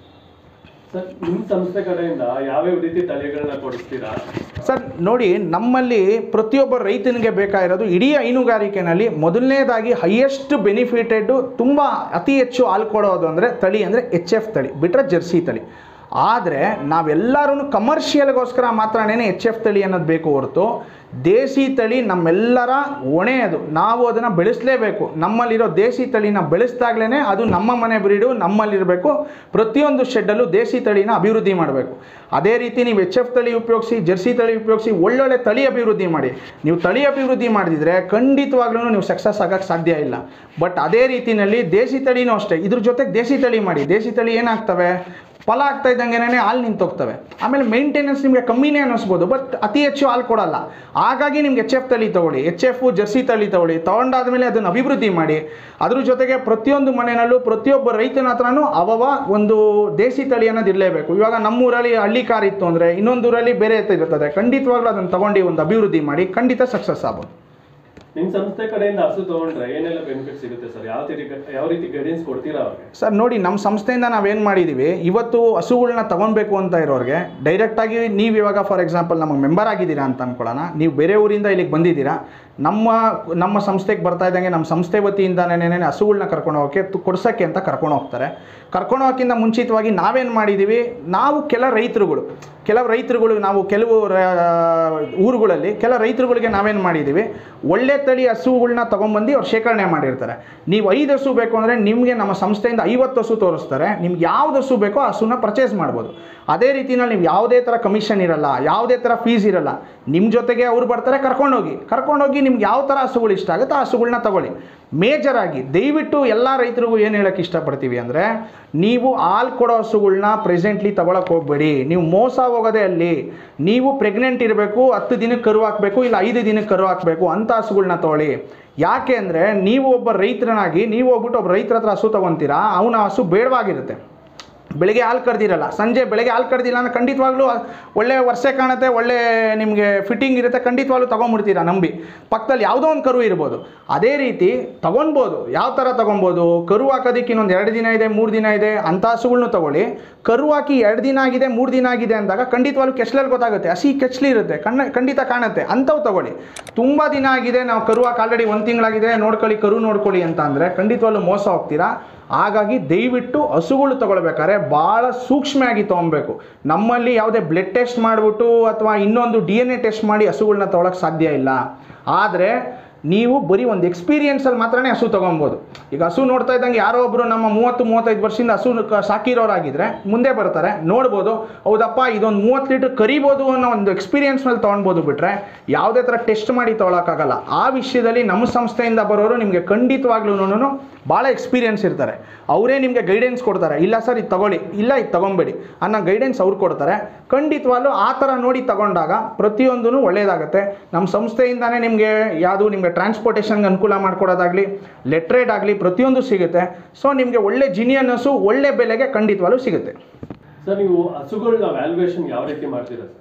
ಸರ್ ನಿಮ್ ಸಂಸ್ಥೆ ಕಡೆಯಿಂದ ಯಾವ್ಯಾವ ರೀತಿ ತಳಿಗಳನ್ನ ಕೊಡಿಸ್ತೀರಾ ಸರ್ ನೋಡಿ ನಮ್ಮಲ್ಲಿ ಪ್ರತಿಯೊಬ್ಬ ರೈತನಿಗೆ ಬೇಕಾಗಿರೋದು ಇಡೀ ಹೈನುಗಾರಿಕೆನಲ್ಲಿ ಮೊದಲನೇದಾಗಿ ಹೈಯೆಸ್ಟ್ ಬೆನಿಫಿಟೆಡ್ ತುಂಬ ಅತಿ ಹೆಚ್ಚು ಹಾಲು ಕೊಡೋದು ಅಂದರೆ ತಳಿ ಅಂದರೆ ಎಚ್ ಎಫ್ ತಳಿ ಬಿಟ್ಟರೆ ಜರ್ಸಿ ತಳಿ ಆದರೆ ನಾವೆಲ್ಲರೂ ಕಮರ್ಷಿಯಲ್ಗೋಸ್ಕರ ಮಾತ್ರನೇ ಎಚ್ ಎಫ್ ತಳಿ ಅನ್ನೋದು ಬೇಕು ಹೊರತು ದೇಸಿ ತಳಿ ನಮ್ಮೆಲ್ಲರ ಹೊಣೆ ಅದು ನಾವು ಅದನ್ನು ಬೆಳೆಸಲೇಬೇಕು ನಮ್ಮಲ್ಲಿರೋ ದೇಸಿ ತಳಿನ ಬೆಳೆಸ್ದಾಗ್ಲೇ ಅದು ನಮ್ಮ ಮನೆ ಬ್ರೀಡು ನಮ್ಮಲ್ಲಿರಬೇಕು ಪ್ರತಿಯೊಂದು ಶೆಡ್ಡಲ್ಲೂ ದೇಸಿ ತಳಿನ ಅಭಿವೃದ್ಧಿ ಮಾಡಬೇಕು ಅದೇ ರೀತಿ ನೀವು ಎಚ್ ಎಫ್ ತಳಿ ಉಪಯೋಗಿಸಿ ಜರ್ಸಿ ತಳಿ ಉಪಯೋಗಿಸಿ ಒಳ್ಳೊಳ್ಳೆ ತಳಿ ಅಭಿವೃದ್ಧಿ ಮಾಡಿ ನೀವು ತಳಿ ಅಭಿವೃದ್ಧಿ ಮಾಡಿದರೆ ಖಂಡಿತವಾಗ್ಲೂ ನೀವು ಸಕ್ಸಸ್ ಆಗೋಕ್ಕೆ ಸಾಧ್ಯ ಇಲ್ಲ ಬಟ್ ಅದೇ ರೀತಿಯಲ್ಲಿ ದೇಸಿ ತಳಿನೂ ಅಷ್ಟೇ ಇದ್ರ ಜೊತೆಗೆ ದೇಸಿ ತಳಿ ಮಾಡಿ ದೇಸಿ ತಳಿ ಏನಾಗ್ತವೆ ಫಲ ಆಗ್ತಾ ಇದ್ದಂಗೆನೇ ಹಾಲು ನಿಂತೋಗ್ತವೆ ಆಮೇಲೆ ಮೇಂಟೆನೆನ್ಸ್ ನಿಮಗೆ ಕಮ್ಮಿನೇ ಅನ್ನಿಸ್ಬೋದು ಬಟ್ ಅತಿ ಹೆಚ್ಚು ಹಾಲು ಕೊಡಲ್ಲ ಹಾಗಾಗಿ ನಿಮ್ಗೆ ಎಚ್ ಎಫ್ ತಳಿ ತಗೊಳ್ಳಿ ಎಚ್ ಎಫ್ ಜರ್ಸಿ ತಳಿ ತಗೊಳ್ಳಿ ತೊಗೊಂಡಾದ್ಮೇಲೆ ಅದನ್ನು ಅಭಿವೃದ್ಧಿ ಮಾಡಿ ಅದ್ರ ಜೊತೆಗೆ ಪ್ರತಿಯೊಂದು ಮನೆಯಲ್ಲೂ ಪ್ರತಿಯೊಬ್ಬ ರೈತನ ಹತ್ರನೂ ಅವವ ಒಂದು ದೇಸಿ ತಳಿ ಅನ್ನೋದು ಇರಲೇಬೇಕು ಇವಾಗ ನಮ್ಮೂರಲ್ಲಿ ಹಳ್ಳಿ ಕಾರ್ ಇತ್ತು ಅಂದರೆ ಇನ್ನೊಂದೂರಲ್ಲಿ ಬೇರೆ ಇರ್ತದೆ ಖಂಡಿತವಾಗ್ಲೂ ಅದನ್ನು ತಗೊಂಡು ಒಂದು ಅಭಿವೃದ್ಧಿ ಮಾಡಿ ಖಂಡಿತ ಸಕ್ಸಸ್ ಆಗ್ಬೋದು ನಿಮ್ ಸಂಸ್ಥೆ ಕಡೆಯಿಂದ ಹಸು ತಗೊಂಡ್ರೆ ಏನೆಲ್ಲ ಬೆನಿಫಿಟ್ ಸಿಗುತ್ತೆ ಸರ್ ಯಾವ ರೀತಿ ಯಾವ ರೀತಿ ಗೈಡೆನ್ಸ್ ಕೊಡ್ತೀರಾ ಅವ್ರಿಗೆ ಸರ್ ನೋಡಿ ನಮ್ಮ ಸಂಸ್ಥೆಯಿಂದ ನಾವೇನು ಮಾಡಿದ್ದೀವಿ ಇವತ್ತು ಹಸುಗಳ್ನ ತೊಗೊಬೇಕು ಅಂತ ಇರೋರಿಗೆ ಡೈರೆಕ್ಟಾಗಿ ನೀವು ಇವಾಗ ಫಾರ್ ಎಕ್ಸಾಂಪಲ್ ನಮಗೆ ಮೆಂಬರ್ ಆಗಿದ್ದೀರಾ ಅಂತ ಅಂದ್ಕೊಳ್ಳೋಣ ನೀವು ಬೇರೆ ಊರಿಂದ ಇಲ್ಲಿಗೆ ಬಂದಿದ್ದೀರಾ ನಮ್ಮ ನಮ್ಮ ಸಂಸ್ಥೆಗೆ ಬರ್ತಾ ಇದ್ದಂಗೆ ನಮ್ಮ ಸಂಸ್ಥೆ ವತಿಯಿಂದನೇ ಹಸುಗಳ್ನ ಕರ್ಕೊಂಡು ಹೋಗೋಕ್ಕೆ ತು- ಕೊಡ್ಸೋಕ್ಕೆ ಅಂತ ಕರ್ಕೊಂಡು ಹೋಗ್ತಾರೆ ಕರ್ಕೊಂಡು ಹೋಗೋಕ್ಕಿಂತ ಮುಂಚಿತವಾಗಿ ನಾವೇನು ಮಾಡಿದ್ದೀವಿ ನಾವು ಕೆಲ ರೈತರುಗಳು ಕೆಲವು ರೈತರುಗಳು ನಾವು ಕೆಲವು ರ- ಊರುಗಳಲ್ಲಿ ಕೆಲ ರೈತರುಗಳಿಗೆ ನಾವೇನು ಮಾಡಿದ್ದೀವಿ ಒಳ್ಳೆ ತಳಿ ಹಸುಗಳ್ನ ತೊಗೊಂಬಂದು ಅವ್ರು ಶೇಖರಣೆ ಮಾಡಿರ್ತಾರೆ ನೀವು ಐದು ಹಸು ಬೇಕು ಅಂದರೆ ನಿಮಗೆ ನಮ್ಮ ಸಂಸ್ಥೆಯಿಂದ ಐವತ್ತು ಹಸು ತೋರಿಸ್ತಾರೆ ನಿಮ್ಗೆ ಯಾವ್ದು ಹಸು ಬೇಕೋ ಆ ಹಸುನ ಪರ್ಚೇಸ್ ಮಾಡ್ಬೋದು ಅದೇ ರೀತಿನಲ್ಲಿ ನೀವು ಯಾವುದೇ ಥರ ಕಮಿಷನ್ ಇರಲ್ಲ ಯಾವುದೇ ಥರ ಫೀಸ್ ಇರಲ್ಲ ನಿಮ್ಮ ಜೊತೆಗೆ ಅವ್ರು ಬರ್ತಾರೆ ಕರ್ಕೊಂಡೋಗಿ ಕರ್ಕೊಂಡೋಗಿ ನಿಮ್ಗೆ ಯಾವ ಥರ ಹಸುಗಳು ಇಷ್ಟ ಆಗುತ್ತೆ ಆ ಹಸುಗಳ್ನ ತಗೊಳ್ಳಿ ಮೇಜರ್ ಆಗಿ ದಯವಿಟ್ಟು ಎಲ್ಲ ರೈತರಿಗೂ ಏನು ಹೇಳೋಕ್ಕೆ ಇಷ್ಟಪಡ್ತೀವಿ ಅಂದರೆ ನೀವು ಹಾಲು ಕೊಡೋ ಹಸುಗಳ್ನ ಪ್ರೆಸೆಂಟ್ಲಿ ತಗೊಳಕ್ಕೆ ಹೋಗಬೇಡಿ ನೀವು ಮೋಸ ಹೋಗೋದೇ ಅಲ್ಲಿ ನೀವು ಪ್ರೆಗ್ನೆಂಟ್ ಇರಬೇಕು ಹತ್ತು ದಿನಕ್ಕೆ ಕರು ಹಾಕಬೇಕು ಇಲ್ಲ ಐದು ದಿನಕ್ಕೆ ಕರು ಹಾಕಬೇಕು ಅಂಥ ಹಸುಗಳ್ನ ತೊಗೊಳ್ಳಿ ಯಾಕೆ ಅಂದರೆ ನೀವು ಒಬ್ಬ ರೈತರನಾಗಿ ನೀವು ಹೋಗ್ಬಿಟ್ಟು ಒಬ್ಬ ರೈತರ ಹತ್ರ ಹಸು ತೊಗೊತೀರಾ ಅವನ ಹಸು ಬೇಡವಾಗಿರುತ್ತೆ ಬೆಳಿಗ್ಗೆ ಹಾಲು ಕರೆದಿರಲ್ಲ ಸಂಜೆ ಬೆಳಗ್ಗೆ ಹಾಲು ಕರೆದಿಲ್ಲ ಅಂದ್ರೆ ಖಂಡಿತವಾಗ್ಲೂ ಒಳ್ಳೆ ವರ್ಷೆ ಕಾಣುತ್ತೆ ಒಳ್ಳೆ ನಿಮಗೆ ಫಿಟ್ಟಿಂಗ್ ಇರುತ್ತೆ ಖಂಡಿತವಾಗ್ಲೂ ತೊಗೊಂಬಿಡ್ತೀರಾ ನಂಬಿ ಪಕ್ಕದಲ್ಲಿ ಯಾವುದೋ ಒಂದು ಕರು ಇರ್ಬೋದು ಅದೇ ರೀತಿ ತೊಗೊಳ್ಬೋದು ಯಾವ ಥರ ತೊಗೊಬೋದು ಕರು ಹಾಕೋದಕ್ಕೆ ಇನ್ನೊಂದು ಎರಡು ದಿನ ಇದೆ ಮೂರು ದಿನ ಇದೆ ಅಂಥ ಹಸುಗಳ್ನು ತೊಗೊಳ್ಳಿ ಕರು ಹಾಕಿ ಎರಡು ದಿನ ಆಗಿದೆ ಮೂರು ದಿನ ಆಗಿದೆ ಅಂದಾಗ ಖಂಡಿತವಾಗ್ಲೂ ಕೆಚ್ಚಲಲ್ಲಿ ಗೊತ್ತಾಗುತ್ತೆ ಹಸಿ ಕೆಚ್ಚಲಿ ಇರುತ್ತೆ ಕಣ್ಣ ಖಂಡಿತ ಕಾಣುತ್ತೆ ಅಂಥವು ತೊಗೊಳ್ಳಿ ತುಂಬ ದಿನ ಆಗಿದೆ ನಾವು ಕರು ಹಾಕಿ ಆಲ್ರೆಡಿ ಒಂದು ತಿಂಗಳಾಗಿದೆ ನೋಡ್ಕೊಳ್ಳಿ ಕರು ನೋಡ್ಕೊಳ್ಳಿ ಅಂತ ಅಂದರೆ ಖಂಡಿತವಾಗ್ಲೂ ಮೋಸ ಹೋಗ್ತೀರಾ ಹಾಗಾಗಿ ದಯವಿಟ್ಟು ಹಸುಗಳು ತಗೊಳ್ಬೇಕಾದ್ರೆ ಭಾಳ ಸೂಕ್ಷ್ಮವಾಗಿ ತೊಗೊಬೇಕು ನಮ್ಮಲ್ಲಿ ಯಾವುದೇ ಬ್ಲಡ್ ಟೆಸ್ಟ್ ಮಾಡಿಬಿಟ್ಟು ಅಥವಾ ಇನ್ನೊಂದು ಡಿ ಎನ್ ಎ ಟೆಸ್ಟ್ ಮಾಡಿ ಹಸುಗಳನ್ನ ತೊಗೊಳಕ್ಕೆ ಸಾಧ್ಯ ಇಲ್ಲ ಆದರೆ ನೀವು ಬರೀ ಒಂದು ಎಕ್ಸ್ಪೀರಿಯನ್ಸಲ್ಲಿ ಮಾತ್ರನೇ ಹಸು ತೊಗೊಬೋದು ಈಗ ಹಸು ನೋಡ್ತಾ ಇದ್ದಂಗೆ ಯಾರೋ ಒಬ್ಬರು ನಮ್ಮ ಮೂವತ್ತು ಮೂವತ್ತೈದು ವರ್ಷದಿಂದ ಹಸು ಕ- ಸಾಕಿರೋರಾಗಿದ್ದರೆ ಮುಂದೆ ಬರ್ತಾರೆ ನೋಡ್ಬೋದು ಹೌದಪ್ಪ ಇದೊಂದು ಮೂವತ್ತು ಲೀಟ್ರ್ ಕರಿಬೋದು ಅನ್ನೋ ಒಂದು ಎಕ್ಸ್ಪೀರಿಯನ್ಸ್ ಮೇಲೆ ತೊಗೊಳ್ಬೋದು ಬಿಟ್ಟರೆ ಯಾವುದೇ ಥರ ಟೆಸ್ಟ್ ಮಾಡಿ ತೊಗೊಳಕ್ಕಾಗಲ್ಲ ಆ ವಿಷಯದಲ್ಲಿ ನಮ್ಮ ಸಂಸ್ಥೆಯಿಂದ ಬರೋರು ನಿಮಗೆ ಖಂಡಿತವಾಗ್ಲೂ ಭಾಳ ಎಕ್ಸ್ಪೀರಿಯನ್ಸ್ ಇರ್ತಾರೆ ಅವರೇ ನಿಮಗೆ ಗೈಡೆನ್ಸ್ ಕೊಡ್ತಾರೆ ಇಲ್ಲ ಸರ್ ಇದು ತಗೊಳ್ಳಿ ಇಲ್ಲ ಇದು ತಗೊಬೇಡಿ ಅನ್ನೋ ಗೈಡೆನ್ಸ್ ಅವ್ರು ಕೊಡ್ತಾರೆ ಖಂಡಿತವಾಗ್ಲೂ ಆ ಥರ ನೋಡಿ ತಗೊಂಡಾಗ ಪ್ರತಿಯೊಂದೂ ಒಳ್ಳೆಯದಾಗುತ್ತೆ ನಮ್ಮ ಸಂಸ್ಥೆಯಿಂದನೇ ನಿಮಗೆ ಯಾವುದು ನಿಮಗೆ ಟ್ರಾನ್ಸ್ಪೋರ್ಟೇಷನ್ಗೆ ಅನುಕೂಲ ಮಾಡಿಕೊಡೋದಾಗಲಿ ಲೆಟ್ರೇಡ್ ಆಗಲಿ ಪ್ರತಿಯೊಂದು ಸಿಗುತ್ತೆ ಸೊ ನಿಮಗೆ ಒಳ್ಳೆ ಜಿನಿಯನ್ನಸ್ಸು ಒಳ್ಳೆ ಬೆಲೆಗೆ ಖಂಡಿತವಾಗ್ಲೂ ಸಿಗುತ್ತೆ ಸರ್ ನೀವು ಹಸುಗಳನ್ನ ವ್ಯಾಲ್ಯೂಯೇಷನ್ ಯಾವ ರೀತಿ ಮಾಡ್ತೀರಾ ಸರ್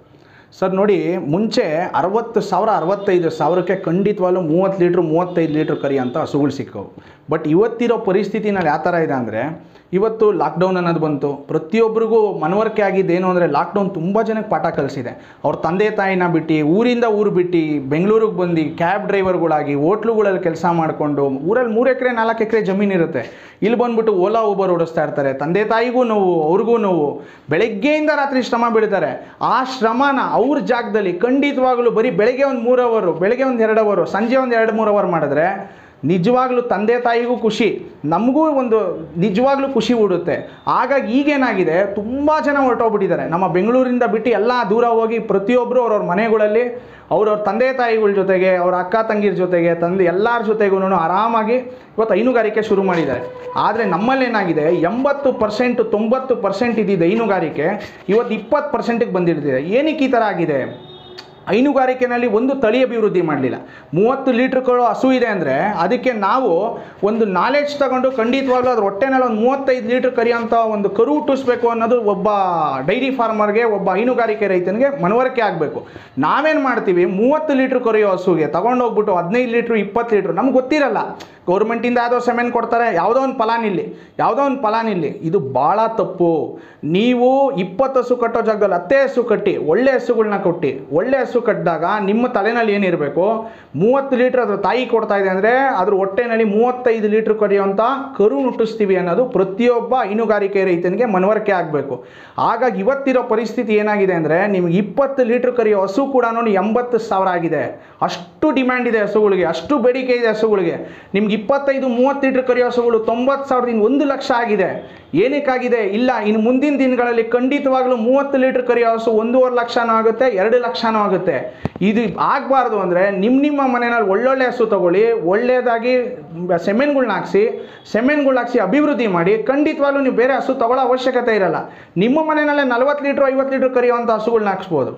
ಸರ್ ನೋಡಿ ಮುಂಚೆ ಅರವತ್ತು ಸಾವಿರ ಅರವತ್ತೈದು ಸಾವಿರಕ್ಕೆ ಖಂಡಿತವಾಗ್ಲೂ ಮೂವತ್ತು ಲೀಟ್ರ್ ಮೂವತ್ತೈದು ಲೀಟ್ರ್ ಕರಿ ಅಂತ ಹಸುಗಳು ಸಿಕ್ಕವು ಬಟ್ ಇವತ್ತಿರೋ ಪರಿಸ್ಥಿತಿನಲ್ಲಿ ಯಾವ ಥರ ಇದೆ ಅಂದರೆ ಇವತ್ತು ಲಾಕ್ಡೌನ್ ಅನ್ನೋದು ಬಂತು ಪ್ರತಿಯೊಬ್ಬರಿಗೂ ಮನವರಿಕೆ ಆಗಿದ್ದು ಏನು ಅಂದರೆ ಲಾಕ್ಡೌನ್ ತುಂಬ ಜನಕ್ಕೆ ಪಾಠ ಕಲಿಸಿದೆ ಅವ್ರ ತಂದೆ ತಾಯಿನ ಬಿಟ್ಟು ಊರಿಂದ ಊರು ಬಿಟ್ಟು ಬೆಂಗಳೂರಿಗೆ ಬಂದು ಕ್ಯಾಬ್ ಡ್ರೈವರ್ಗಳಾಗಿ ಹೋಟ್ಲುಗಳಲ್ಲಿ ಕೆಲಸ ಮಾಡಿಕೊಂಡು ಊರಲ್ಲಿ ಮೂರು ಎಕರೆ ನಾಲ್ಕು ಎಕರೆ ಜಮೀನು ಇರುತ್ತೆ ಇಲ್ಲಿ ಬಂದ್ಬಿಟ್ಟು ಓಲಾ ಊಬರ್ ಓಡಿಸ್ತಾ ಇರ್ತಾರೆ ತಂದೆ ತಾಯಿಗೂ ನೋವು ಅವ್ರಿಗೂ ನೋವು ಬೆಳಗ್ಗೆಯಿಂದ ರಾತ್ರಿ ಶ್ರಮ ಬೀಳ್ತಾರೆ ಆ ಶ್ರಮನ ಅವ್ರ ಜಾಗದಲ್ಲಿ ಖಂಡಿತವಾಗ್ಲೂ ಬರೀ ಬೆಳಗ್ಗೆ ಒಂದು ಮೂರು ಅವರು ಬೆಳಗ್ಗೆ ಒಂದು ಎರಡು ಅವರು ಸಂಜೆ ಒಂದು ಎರಡು ಮೂರು ಅವರ್ ಮಾಡಿದ್ರೆ ನಿಜವಾಗ್ಲೂ ತಂದೆ ತಾಯಿಗೂ ಖುಷಿ ನಮಗೂ ಒಂದು ನಿಜವಾಗ್ಲೂ ಖುಷಿ ಉಡುತ್ತೆ ಹಾಗಾಗಿ ಈಗೇನಾಗಿದೆ ತುಂಬ ಜನ ಹೊರಟೋಗ್ಬಿಟ್ಟಿದ್ದಾರೆ ನಮ್ಮ ಬೆಂಗಳೂರಿಂದ ಬಿಟ್ಟು ಎಲ್ಲ ದೂರ ಹೋಗಿ ಪ್ರತಿಯೊಬ್ಬರು ಅವ್ರವ್ರ ಮನೆಗಳಲ್ಲಿ ಅವ್ರವ್ರ ತಂದೆ ತಾಯಿಗಳ ಜೊತೆಗೆ ಅವ್ರ ಅಕ್ಕ ತಂಗಿರ ಜೊತೆಗೆ ತಂದೆ ಎಲ್ಲರ ಜೊತೆಗೂ ಆರಾಮಾಗಿ ಇವತ್ತು ಹೈನುಗಾರಿಕೆ ಶುರು ಮಾಡಿದ್ದಾರೆ ಆದರೆ ನಮ್ಮಲ್ಲೇನಾಗಿದೆ ಎಂಬತ್ತು ಪರ್ಸೆಂಟ್ ತೊಂಬತ್ತು ಪರ್ಸೆಂಟ್ ಇದ್ದಿದ್ದು ಹೈನುಗಾರಿಕೆ ಇವತ್ತು ಇಪ್ಪತ್ತು ಪರ್ಸೆಂಟಿಗೆ ಬಂದಿರ್ತಿದೆ ಏನಕ್ಕೆ ಈ ಥರ ಆಗಿದೆ ಹೈನುಗಾರಿಕೆನಲ್ಲಿ ಒಂದು ತಳಿ ಅಭಿವೃದ್ಧಿ ಮಾಡಲಿಲ್ಲ ಮೂವತ್ತು ಲೀಟ್ರ್ಗಳು ಹಸು ಇದೆ ಅಂದರೆ ಅದಕ್ಕೆ ನಾವು ಒಂದು ನಾಲೆಡ್ಜ್ ತಗೊಂಡು ಖಂಡಿತವಾಗ್ಲೂ ಅದ್ರ ಹೊಟ್ಟೆನಲ್ಲಿ ಒಂದು ಮೂವತ್ತೈದು ಲೀಟ್ರ್ ಕರಿಯೋಂಥ ಒಂದು ಕರು ಹುಟ್ಟಿಸ್ಬೇಕು ಅನ್ನೋದು ಒಬ್ಬ ಡೈರಿ ಫಾರ್ಮರ್ಗೆ ಒಬ್ಬ ಹೈನುಗಾರಿಕೆ ರೈತನಿಗೆ ಮನವರಿಕೆ ಆಗಬೇಕು ನಾವೇನು ಮಾಡ್ತೀವಿ ಮೂವತ್ತು ಲೀಟ್ರ್ ಕರಿಯೋ ಹಸುಗೆ ತಗೊಂಡೋಗ್ಬಿಟ್ಟು ಹದಿನೈದು ಲೀಟ್ರ್ ಇಪ್ಪತ್ತು ಲೀಟ್ರ್ ನಮ್ಗೆ ಗೊತ್ತಿರಲ್ಲ ಗೌರ್ಮೆಂಟಿಂದ ಯಾವುದೋ ಸೆಮೆನ್ ಕೊಡ್ತಾರೆ ಯಾವುದೋ ಒಂದು ಫಲಾನಿಲ್ಲಿ ಯಾವುದೋ ಒಂದು ಫಲಾನಿಲ್ಲಿ ಇದು ಭಾಳ ತಪ್ಪು ನೀವು ಇಪ್ಪತ್ತು ಹಸು ಕಟ್ಟೋ ಜಾಗದಲ್ಲಿ ಹತ್ತೇ ಹಸು ಕಟ್ಟಿ ಒಳ್ಳೆ ಹಸುಗಳನ್ನ ಕೊಟ್ಟು ಒಳ್ಳೆ ಹಸು ಕಟ್ಟಿದಾಗ ನಿಮ್ಮ ತಲೆನಲ್ಲಿ ಏನಿರಬೇಕು ಮೂವತ್ತು ಲೀಟ್ರ್ ಅದ್ರ ತಾಯಿ ಕೊಡ್ತಾ ಇದೆ ಅಂದರೆ ಅದ್ರ ಹೊಟ್ಟೆನಲ್ಲಿ ಮೂವತ್ತೈದು ಲೀಟ್ರ್ ಕರೆಯುವಂಥ ಕರು ಹುಟ್ಟಿಸ್ತೀವಿ ಅನ್ನೋದು ಪ್ರತಿಯೊಬ್ಬ ಹೈನುಗಾರಿಕೆ ರೈತನಿಗೆ ಮನವರಿಕೆ ಆಗಬೇಕು ಹಾಗಾಗಿ ಇವತ್ತಿರೋ ಪರಿಸ್ಥಿತಿ ಏನಾಗಿದೆ ಅಂದರೆ ನಿಮ್ಗೆ ಇಪ್ಪತ್ತು ಲೀಟ್ರ್ ಕರಿಯೋ ಹಸು ಕೂಡ ಎಂಬತ್ತು ಸಾವಿರ ಆಗಿದೆ ಅಷ್ಟು ಡಿಮ್ಯಾಂಡ್ ಇದೆ ಹಸುಗಳಿಗೆ ಅಷ್ಟು ಬೇಡಿಕೆ ಇದೆ ಹಸುಗಳಿಗೆ ನಿಮ್ಗೆ ಇಪ್ಪತ್ತೈದು ಮೂವತ್ತು ಲೀಟ್ರ್ ಕರಿಯೋ ಹಸುಗಳು ತೊಂಬತ್ತು ಸಾವಿರದಿಂದ ಒಂದು ಲಕ್ಷ ಆಗಿದೆ ಏನಕ್ಕಾಗಿದೆ ಇಲ್ಲ ಇನ್ನು ಮುಂದಿನ ದಿನಗಳಲ್ಲಿ ಖಂಡಿತವಾಗ್ಲೂ ಮೂವತ್ತು ಲೀಟ್ರ್ ಕರಿಯೋ ಹಸು ಒಂದೂವರೆ ಲಕ್ಷನೂ ಆಗುತ್ತೆ ಎರಡು ಲಕ್ಷನೂ ಆಗುತ್ತೆ ಇದು ಆಗಬಾರ್ದು ಅಂದರೆ ನಿಮ್ಮ ನಿಮ್ಮ ಮನೆಯಲ್ಲಿ ಒಳ್ಳೊಳ್ಳೆ ಹಸು ತಗೊಳ್ಳಿ ಒಳ್ಳೆಯದಾಗಿ ಸೆಮೆನ್ಗಳ್ನ ಹಾಕ್ಸಿ ಸೆಮೆನ್ಗಳ್ನ ಹಾಕ್ಸಿ ಅಭಿವೃದ್ಧಿ ಮಾಡಿ ಖಂಡಿತವಾಗ್ಲೂ ನೀವು ಬೇರೆ ಹಸು ತಗೊಳ್ಳೋ ಅವಶ್ಯಕತೆ ಇರಲ್ಲ ನಿಮ್ಮ ಮನೆಯಲ್ಲೇ ನಲ್ವತ್ತು ಲೀಟ್ರ್ ಐವತ್ತು ಲೀಟ್ರ್ ಕರಿಯುವಂಥ ಹಸುಗಳ್ನ ಹಾಕ್ಸ್ಬೋದು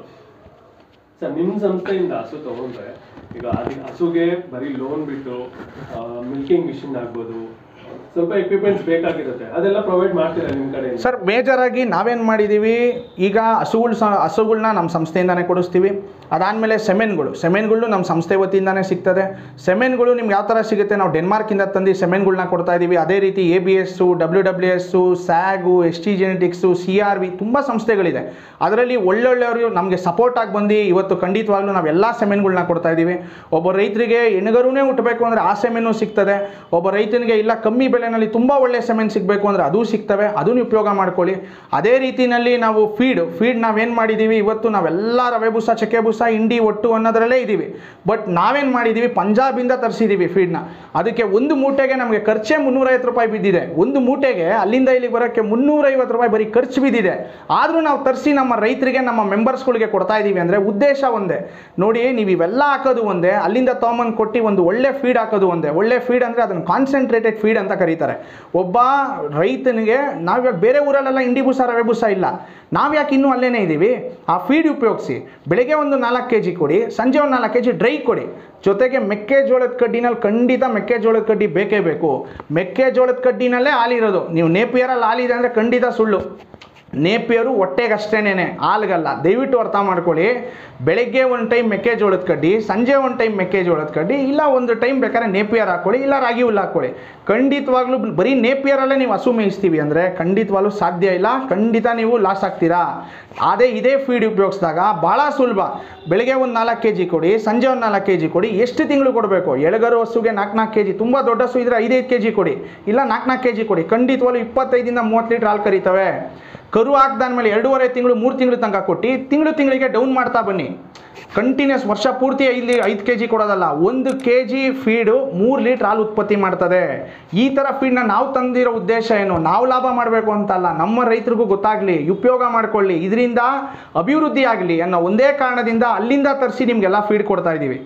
ಸರ್ ನಿಮ್ ಸಂಸ್ಥೆಯಿಂದ ಹಸು ತಗೊಂಡ್ರೆ ಈಗ ಅದಕ್ಕೆ ಹಸುಗೆ ಬರೀ ಲೋನ್ ಬಿಟ್ಟು ಮಿಲ್ಕಿಂಗ್ ಮಿಷಿನ್ ಆಗ್ಬೋದು ಸ್ವಲ್ಪ ಎಕ್ವಿಪ್ಮೆಂಟ್ಸ್ ಬೇಕಾಗಿರುತ್ತೆ ಅದೆಲ್ಲ ಪ್ರೊವೈಡ್ ಮಾಡ್ತೀರಾ ನಿಮ್ ಕಡೆಯಿಂದ ಸರ್ ಮೇಜರಾಗಿ ನಾವೇನು ಮಾಡಿದ್ದೀವಿ ಈಗ ಹಸುಗಳು ಸ ಹಸುಗಳ್ನ ನಮ್ಮ ಸಂಸ್ಥೆಯಿಂದನೇ ಕೊಡಿಸ್ತೀವಿ ಅದಾದಮೇಲೆ ಸೆಮೆನ್ಗಳು ಸೆಮೆನ್ಗಳು ನಮ್ಮ ಸಂಸ್ಥೆ ವತಿಯಿಂದನೇ ಸಿಗ್ತದೆ ಸೆಮೆನ್ಗಳು ನಿಮ್ಗೆ ಯಾವ ಥರ ಸಿಗುತ್ತೆ ನಾವು ಡೆನ್ಮಾರ್ಕಿಂದ ತಂದು ಸೆಮೆನ್ಗಳ್ನ ಕೊಡ್ತಾ ಇದ್ದೀವಿ ಅದೇ ರೀತಿ A B S W W S ಸ್ಯಾಗು S T genetics C R V ತುಂಬ ಸಂಸ್ಥೆಗಳಿದೆ ಅದರಲ್ಲಿ ಒಳ್ಳೊಳ್ಳೆಯವರು ನಮಗೆ ಸಪೋರ್ಟ್ ಆಗಿ ಬಂದು ಇವತ್ತು ಖಂಡಿತವಾಗ್ಲೂ ನಾವು ಎಲ್ಲ ಸೆಮೆನ್ಗಳ್ನ ಕೊಡ್ತಾ ಇದ್ದೀವಿ ಒಬ್ಬ ರೈತರಿಗೆ ಹೆಣ್ಗರುನೇ ಹುಟ್ಟಬೇಕು ಅಂದರೆ ಆ ಸೆಮೆನು ಸಿಗ್ತದೆ ಒಬ್ಬ ರೈತನಿಗೆ ಇಲ್ಲ ಕಮ್ಮಿ ಬೆಲೆನಲ್ಲಿ ತುಂಬ ಒಳ್ಳೆ ಸೆಮೆನ್ ಸಿಗಬೇಕು ಅಂದರೆ ಅದು ಸಿಗ್ತವೆ ಅದನ್ನು ಉಪಯೋಗ ಮಾಡ್ಕೊಳ್ಳಿ ಅದೇ ರೀತಿಯಲ್ಲಿ ನಾವು ಫೀಡ್ ಫೀಡ್ ನಾವೇನು ಮಾಡಿದ್ದೀವಿ ಇವತ್ತು ನಾವೆಲ್ಲ ರವೆ ಬೂಸ ಚಕ್ಕೆ ಬೂಸ ಇಂಡಿ ಒಟ್ಟು ಅನ್ನೋದರಲ್ಲೇ ಇದ್ದೀವಿ ಬಟ್ ನಾವೇನು ಮಾಡಿದ್ದೀವಿ ಪಂಜಾಬಿಂದ ತರಿಸಿದ್ದೀವಿ ಫೀಡ್ನ ಅದಕ್ಕೆ ಒಂದು ಮೂಟೆಗೆ ನಮಗೆ ಖರ್ಚೇ ಮುನ್ನೂರೈವತ್ತು ರೂಪಾಯಿ ಬಿದ್ದಿದೆ ಒಂದು ಮೂಟೆಗೆ ಅಲ್ಲಿಂದ ಇಲ್ಲಿಗೆ ಬರೋಕ್ಕೆ ಮುನ್ನೂರೈವತ್ತು ರೂಪಾಯಿ ಬರೀ ಖರ್ಚು ಬಿದ್ದಿದೆ ಆದರೂ ನಾವು ತರಿಸಿ ನಮ್ಮ ರೈತರಿಗೆ ನಮ್ಮ ಮೆಂಬರ್ಸ್ಗಳಿಗೆ ಕೊಡ್ತಾ ಇದ್ದೀವಿ ಅಂದರೆ ಉದ್ದೇಶ ಒಂದೇ ನೋಡಿ ನೀವು ಇವೆಲ್ಲ ಹಾಕೋದು ಒಂದೇ ಅಲ್ಲಿಂದ ತೊಗೊಂಬಂದು ಕೊಟ್ಟು ಒಂದು ಒಳ್ಳೆ ಫೀಡ್ ಹಾಕೋದು ಒಂದೇ ಒಳ್ಳೆ ಫೀಡ್ ಅಂದರೆ ಅದನ್ನು ಕಾನ್ಸಂಟ್ರೇಟೆಡ್ ಫೀಡ್ ಅಂತ ಕರೀತಾರೆ ಒಬ್ಬ ರೈತನಿಗೆ ನಾವು ಇವಾಗ ಬೇರೆ ಊರಲ್ಲೆಲ್ಲ ಇಂಡಿ ಬೂಸ ರವೆ ಬೂಸ ಇಲ್ಲ ನಾವು ಯಾಕೆ ಇನ್ನೂ ಅಲ್ಲೇನೇ ಇದ್ದೀವಿ ಆ ಫೀಡ್ ಉಪಯೋಗಿಸಿ ಬೆಳಗ್ಗೆ ಒಂದು ನಾಲ್ಕು ಕೆ ಜಿ ಕೊಡಿ ಸಂಜೆ ಒಂದು ನಾಲ್ಕು ಕೆ ಜಿ ಡ್ರೈ ಕೊಡಿ ಜೊತೆಗೆ ಮೆಕ್ಕೆಜೋಳದ ಕಡ್ಡಿನಲ್ಲಿ ಖಂಡಿತ ಮೆಕ್ಕೆಜೋಳದ ಕಡ್ಡಿ ಬೇಕೇ ಬೇಕು ಮೆಕ್ಕೆಜೋಳದ ಕಡ್ಡಿನಲ್ಲೇ ಹಾಲಿರೋದು ನೀವು ನೇಪಿಯರಲ್ಲಿ ಹಾಲಿದೆ ಅಂದರೆ ಖಂಡಿತ ಸುಳ್ಳು ನೇಪಿಯರು ಹೊಟ್ಟೆಗಷ್ಟೇನೆ ಹಾಲ್ಗಲ್ಲ ದಯವಿಟ್ಟು ಅರ್ಥ ಮಾಡ್ಕೊಳ್ಳಿ ಬೆಳಗ್ಗೆ ಒಂದು ಟೈಮ್ ಮೆಕ್ಕೆಜೋಳದ ಕಡ್ಡಿ ಸಂಜೆ ಒಂದು ಟೈಮ್ ಮೆಕ್ಕೆಜೋಳದ ಕಡ್ಡಿ ಇಲ್ಲ ಒಂದು ಟೈಮ್ ಬೇಕಾದ್ರೆ ನೇಪಿಯರ್ ಹಾಕ್ಕೊಳ್ಳಿ ಇಲ್ಲ ರಾಗಿ ಹುಲ್ಲು ಹಾಕ್ಕೊಳ್ಳಿ ಖಂಡಿತವಾಗ್ಲೂ ಬರೀ ನೇಪಿಯರಲ್ಲೇ ನೀವು ಹಸು ಮೇಯಿಸ್ತೀವಿ ಅಂದರೆ ಖಂಡಿತವಾಗ್ಲೂ ಸಾಧ್ಯ ಇಲ್ಲ ಖಂಡಿತ ನೀವು ಲಾಸ್ ಆಗ್ತೀರಾ ಅದೇ ಇದೇ ಫೀಡ್ ಉಪಯೋಗಿಸಿದಾಗ ಭಾಳ ಸುಲಭ ಬೆಳಗ್ಗೆ ಒಂದು ನಾಲ್ಕು ಕೆ ಜಿ ಕೊಡಿ ಸಂಜೆ ಒಂದು ನಾಲ್ಕು ಕೆ ಜಿ ಕೊಡಿ ಎಷ್ಟು ತಿಂಗಳು ಕೊಡಬೇಕು ಎಳಗರು ಹಸುಗೆ ನಾಲ್ಕು ನಾಲ್ಕು ಕೆ ಜಿ ತುಂಬ ದೊಡ್ಡ ಹಸು ಇದ್ದರೆ ಐದೈದು ಕೆ ಜಿ ಕೊಡಿ ಇಲ್ಲ ನಾಲ್ಕು ನಾಲ್ಕು ಕೆ ಜಿ ಕೊಡಿ ಖಂಡಿತವಾಗ್ಲೂ ಇಪ್ಪತ್ತೈದಿಂದ ಮೂವತ್ತು ಲೀಟ್ರ್ ಹಾಲು ಕರಿತವೆ ಕರು ಹಾಕ್ದಾದ್ಮೇಲೆ ಎರಡೂವರೆ ತಿಂಗಳು ಮೂರು ತಿಂಗಳು ತನಕ ಕೊಟ್ಟು ತಿಂಗಳು ತಿಂಗಳಿಗೆ ಡೌನ್ ಮಾಡ್ತಾ ಬನ್ನಿ ಕಂಟಿನ್ಯೂಸ್ ವರ್ಷ ಪೂರ್ತಿ ಐದು ಐದು ಕೆ ಜಿ ಕೊಡೋದಲ್ಲ ಒಂದು ಕೆ ಜಿ ಫೀಡು ಮೂರು ಲೀಟ್ರ್ ಹಾಲು ಉತ್ಪತ್ತಿ ಮಾಡ್ತದೆ ಈ ಥರ ಫೀಡ್ನ ನಾವು ತಂದಿರೋ ಉದ್ದೇಶ ಏನು ನಾವು ಲಾಭ ಮಾಡಬೇಕು ಅಂತಲ್ಲ ನಮ್ಮ ರೈತರಿಗೂ ಗೊತ್ತಾಗಲಿ ಉಪಯೋಗ ಮಾಡ್ಕೊಳ್ಳಿ ಇದರಿಂದ ಅಭಿವೃದ್ಧಿ ಆಗಲಿ ಅನ್ನೋ ಒಂದೇ ಕಾರಣದಿಂದ ಅಲ್ಲಿಂದ ತರಿಸಿ ನಿಮಗೆಲ್ಲ ಫೀಡ್ ಕೊಡ್ತಾ ಇದ್ದೀವಿ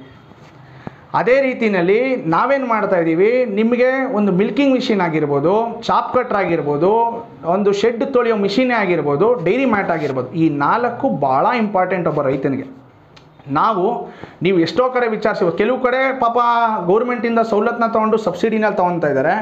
ಅದೇ ರೀತಿಯಲ್ಲಿ ನಾವೇನು ಮಾಡ್ತಾ ಇದ್ದೀವಿ ನಿಮಗೆ ಒಂದು ಮಿಲ್ಕಿಂಗ್ ಮಿಷಿನ್ ಆಗಿರ್ಬೋದು ಚಾಪ್ ಕಟ್ರ್ ಆಗಿರ್ಬೋದು ಒಂದು ಶೆಡ್ ತೊಳೆಯೋ ಮಿಷಿನೇ ಆಗಿರ್ಬೋದು ಡೈರಿ ಮ್ಯಾಟ್ ಆಗಿರ್ಬೋದು ಈ ನಾಲ್ಕು ಭಾಳ ಇಂಪಾರ್ಟೆಂಟ್ ಒಬ್ಬ ರೈತನಿಗೆ ನಾವು ನೀವು ಎಷ್ಟೋ ಕಡೆ ವಿಚಾರಿಸಿ ಕೆಲವು ಕಡೆ ಪಾಪ ಗೌರ್ಮೆಂಟಿಂದ ಸವಲತ್ತನ್ನ ತೊಗೊಂಡು ಸಬ್ಸಿಡಿನಲ್ಲಿ ತೊಗೊತಾ ಇದ್ದಾರೆ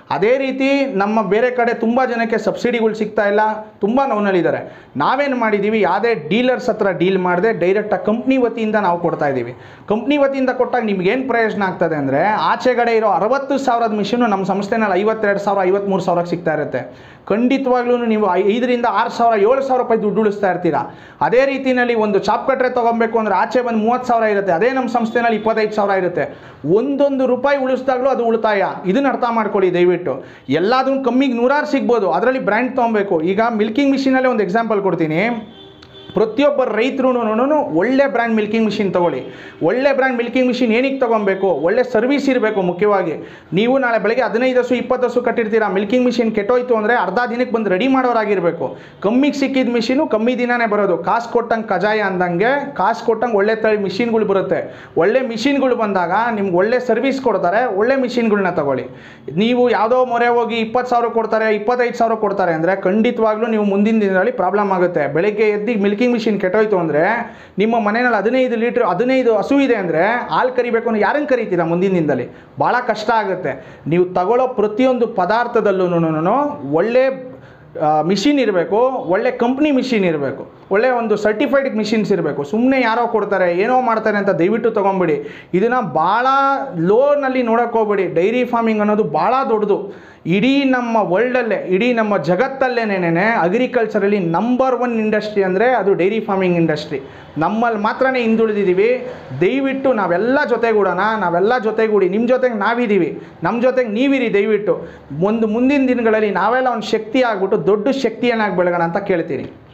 ಅದೇ ರೀತಿ ನಮ್ಮ ಬೇರೆ ಕಡೆ ತುಂಬ ಜನಕ್ಕೆ ಸಬ್ಸಿಡಿಗಳು ಸಿಗ್ತಾ ಇಲ್ಲ ತುಂಬ ನೋವಿನಲ್ಲಿದ್ದಾರೆ ನಾವೇನು ಮಾಡಿದ್ದೀವಿ ಯಾವುದೇ ಡೀಲರ್ಸ್ ಹತ್ರ ಡೀಲ್ ಮಾಡದೆ ಡೈರೆಕ್ಟಾಗಿ ಕಂಪ್ನಿ ವತಿಯಿಂದ ನಾವು ಕೊಡ್ತಾ ಇದ್ದೀವಿ ಕಂಪ್ನಿ ವತಿಯಿಂದ ಕೊಟ್ಟಾಗ ನಿಮ್ಗೇನು ಪ್ರಯೋಜನ ಆಗ್ತದೆ ಅಂದರೆ ಆಚೆಗಡೆ ಇರೋ ಅರವತ್ತು ಸಾವಿರದ ಮಿಷಿನು ನಮ್ಮ ಸಂಸ್ಥೆನಲ್ಲಿ ಐವತ್ತೆರಡು ಸಾವಿರ ಐವತ್ತ್ಮೂರು ಸಾವಿರಕ್ಕೆ ಸಿಗ್ತಾ ಇರುತ್ತೆ ಖಂಡಿತವಾಗ್ಲೂ ನೀವು ಐ- ಐದರಿಂದ ಆರು ಸಾವಿರ ಏಳು ಸಾವಿರ ರೂಪಾಯಿ ದುಡ್ಡು ಉಳಿಸ್ತಾ ಇರ್ತೀರಾ ಅದೇ ರೀತಿಯಲ್ಲಿ ಒಂದು ಚಾಪ್ ಕಟ್ರೆ ತೊಗೊಬೇಕು ಅಂದರೆ ಆಚೆ ಬಂದು ಮೂವತ್ತು ಸಾವಿರ ಇರುತ್ತೆ ಅದೇ ನಮ್ಮ ಸಂಸ್ಥೆನಲ್ಲಿ ಇಪ್ಪತ್ತೈದು ಸಾವಿರ ಇರುತ್ತೆ ಒಂದೊಂದು ರೂಪಾಯಿ ಉಳಿಸ್ದಾಗಲೂ ಅದು ಉಳಿತಾಯ ಇದನ್ನ ಅರ್ಥ ಮಾಡ್ಕೊಳ್ಳಿ ದಯವಿಟ್ಟು ಎಲ್ಲದನ್ನು ಕಮ್ಮಿಗೆ ನೂರಾರು ಸಿಗ್ಬೋದು ಅದರಲ್ಲಿ ಬ್ರ್ಯಾಂಡ್ ತೊಗೊಬೇಕು ಈಗ ಮಿಲ್ಕಿಂಗ್ ಮಿಷಿನಲ್ಲೇ ಒಂದು ಎಕ್ಸಾಂಪಲ್ ಕೊಡ್ತೀನಿ ಪ್ರತಿಯೊಬ್ಬ ರೈತರು ಒಳ್ಳೆ ಬ್ರ್ಯಾಂಡ್ ಮಿಲ್ಕಿಂಗ್ ಮಿಷಿನ್ ತಗೊಳ್ಳಿ ಒಳ್ಳೆ ಬ್ರ್ಯಾಂಡ್ ಮಿಲ್ಕಿಂಗ್ ಮಿಷಿನ್ ಏನಕ್ಕೆ ತೊಗೊಬೇಕು ಒಳ್ಳೆ ಸರ್ವಿಸ್ ಇರಬೇಕು ಮುಖ್ಯವಾಗಿ ನೀವು ನಾಳೆ ಬೆಳಗ್ಗೆ ಹದಿನೈದು ಹಸು ಇಪ್ಪತ್ತು ಹಸು ಕಟ್ಟಿರ್ತೀರಾ ಮಿಲ್ಕಿಂಗ್ ಮಿಷಿನ್ ಕೆಟ್ಟೋಯ್ತು ಅಂದರೆ ಅರ್ಧ ದಿನಕ್ಕೆ ಬಂದು ರೆಡಿ ಮಾಡೋರಾಗಿರಬೇಕು ಕಮ್ಮಿಗೆ ಸಿಕ್ಕಿದ ಮಿಷಿನು ಕಮ್ಮಿ ದಿನನೇ ಬರೋದು ಕಾಸು ಕೊಟ್ಟಂಗೆ ಕಜಾಯ ಅಂದಂಗೆ ಕಾಸು ಕೊಟ್ಟಂಗೆ ಒಳ್ಳೆ ತಳಿ ಮಿಷಿನ್ಗಳು ಬರುತ್ತೆ ಒಳ್ಳೆ ಮಿಷಿನ್ಗಳು ಬಂದಾಗ ನಿಮ್ಗೆ ಒಳ್ಳೆ ಸರ್ವಿಸ್ ಕೊಡ್ತಾರೆ ಒಳ್ಳೆ ಮಿಷಿನ್ಗಳನ್ನ ತಗೊಳ್ಳಿ ನೀವು ಯಾವುದೋ ಮೊರೆ ಹೋಗಿ ಇಪ್ಪತ್ತು ಸಾವಿರ ಕೊಡ್ತಾರೆ ಇಪ್ಪತ್ತೈದು ಸಾವಿರ ಕೊಡ್ತಾರೆ ಅಂದರೆ ಖಂಡಿತವಾಗ್ಲೂ ನೀವು ಮುಂದಿನ ದಿನದಲ್ಲಿ ಪ್ರಾಬ್ಲಮ್ ಆಗುತ್ತೆ ಬೆಳಗ್ಗೆ ಎದ್ದು ಮಿಲ್ಕಿಂಗ್ ಮಿಷಿನ್ ಕೆಟ್ಟೋಯ್ತು ಅಂದರೆ ನಿಮ್ಮ ಮನೆಯಲ್ಲಿ ಹದಿನೈದು ಲೀಟ್ರ್ ಹದಿನೈದು ಹಸು ಇದೆ ಅಂದರೆ ಹಾಲು ಕರಿಬೇಕು ಅಂದ್ರೆ ಯಾರನ್ನು ಕರಿತೀರಾ ಮುಂದಿನ ದಿನದಲ್ಲಿ ಭಾಳ ಕಷ್ಟ ಆಗುತ್ತೆ ನೀವು ತಗೊಳ್ಳೋ ಪ್ರತಿಯೊಂದು ಪದಾರ್ಥದಲ್ಲೂ ಒಳ್ಳೆ ಮಿಷಿನ್ ಇರಬೇಕು ಒಳ್ಳೆ ಕಂಪ್ನಿ ಮಿಷಿನ್ ಇರಬೇಕು ಒಳ್ಳೆ ಒಂದು ಸರ್ಟಿಫೈಡ್ ಮಿಷಿನ್ಸ್ ಇರಬೇಕು ಸುಮ್ಮನೆ ಯಾರೋ ಕೊಡ್ತಾರೆ ಏನೋ ಮಾಡ್ತಾರೆ ಅಂತ ದಯವಿಟ್ಟು ತೊಗೊಂಬಿಡಿ ಇದನ್ನು ಭಾಳ ಲೋನಲ್ಲಿ ನೋಡೋಕೆ ಹೋಗ್ಬೇಡಿ ಡೈರಿ ಫಾರ್ಮಿಂಗ್ ಅನ್ನೋದು ಭಾಳ ದೊಡ್ಡದು ಇಡೀ ನಮ್ಮ ವರ್ಲ್ಡಲ್ಲೇ ಇಡೀ ನಮ್ಮ ಜಗತ್ತಲ್ಲೇನೇನೆ ಅಗ್ರಿಕಲ್ಚರಲ್ಲಿ ನಂಬರ್ ಒನ್ ಇಂಡಸ್ಟ್ರಿ ಅಂದರೆ ಅದು ಡೈರಿ ಫಾರ್ಮಿಂಗ್ ಇಂಡಸ್ಟ್ರಿ ನಮ್ಮಲ್ಲಿ ಮಾತ್ರನೇ ಹಿಂದುಳಿದಿದ್ದೀವಿ ದಯವಿಟ್ಟು ನಾವೆಲ್ಲ ಜೊತೆಗೂಡೋಣ ನಾವೆಲ್ಲ ಜೊತೆಗೂಡಿ ನಿಮ್ಮ ಜೊತೆಗೆ ನಾವಿದ್ದೀವಿ ನಮ್ಮ ಜೊತೆಗೆ ನೀವಿರಿ ದಯವಿಟ್ಟು ಒಂದು ಮುಂದಿನ ದಿನಗಳಲ್ಲಿ ನಾವೆಲ್ಲ ಒಂದು ಶಕ್ತಿ ಆಗ್ಬಿಟ್ಟು ದೊಡ್ಡ ಶಕ್ತಿಯನ್ನಾಗಿ ಬೆಳಗೋಣ ಅಂತ ಕೇಳ್ತೀನಿ